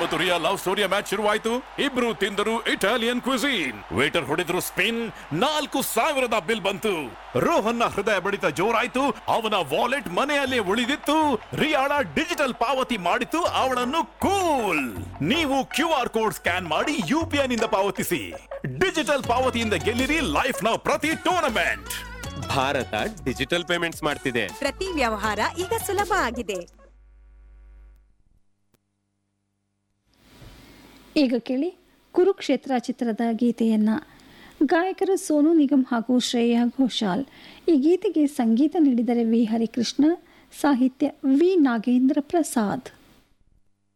ಮತ್ತು ರಿಯಾ love ಸ್ಟೋರಿಯ match ಶುರುವಾಯಿತು ಇಬ್ರು ತಿಂದರು ಇಟಾಲಿಯನ್ ಕ್ವಿಸೀನ್ ವೇಟರ್ ಹೊಡೆದ್ರು ಸ್ಪಿನ್ ನಾಲ್ಕು ಸಾವಿರದ ಬಿಲ್ ಬಂತು ರೋಹನ್ನ ಹೃದಯ ಬಡಿತ ಜೋರಾಯ್ತು ಅವನ ವಾಲೆಟ್ ಮನೆಯಲ್ಲೇ ಉಳಿದಿತ್ತು ರಿಯಾಳ ಡಿಜಿಟಲ್ ಪಾವತಿ ಮಾಡಿತು ಅವಳನ್ನು ಕೂಲ್ ನೀವು ಕ್ಯೂ ಆರ್ ಕೋಡ್ ಸ್ಕ್ಯಾನ್ ಮಾಡಿ ಯು ಪಿ ಐ ನಿಂದ ಪಾವತಿಸಿ ಡಿಜಿಟಲ್ ಪಾವತಿಯಿಂದ ಗೆಲ್ಲಿರಿ ಲೈಫ್ ನ ಪ್ರತಿ ಟೂರ್ನಮೆಂಟ್ ಭಾರತ ಡಿಜಿಟಲ್ ಪೇಮೆಂಟ್ಸ್ ಮಾಡ್ತಿದೆ ಪ್ರತಿ ವ್ಯವಹಾರ ಈಗ ಸುಲಭ ಆಗಿದೆ ಈಗ ಕೇಳಿ ಕುರುಕ್ಷೇತ್ರ ಚಿತ್ರದ ಗೀತೆಯನ್ನ ಗಾಯಕರು ಸೋನು ನಿಗಮ್ ಹಾಗೂ ಶ್ರೇಯಾ ಘೋಷಾಲ್ ಈ ಗೀತೆಗೆ ಸಂಗೀತ ನೀಡಿದರೆ ವಿ ಹರಿಕೃಷ್ಣ ಸಾಹಿತ್ಯ ವಿ ನಾಗೇಂದ್ರ ಪ್ರಸಾದ್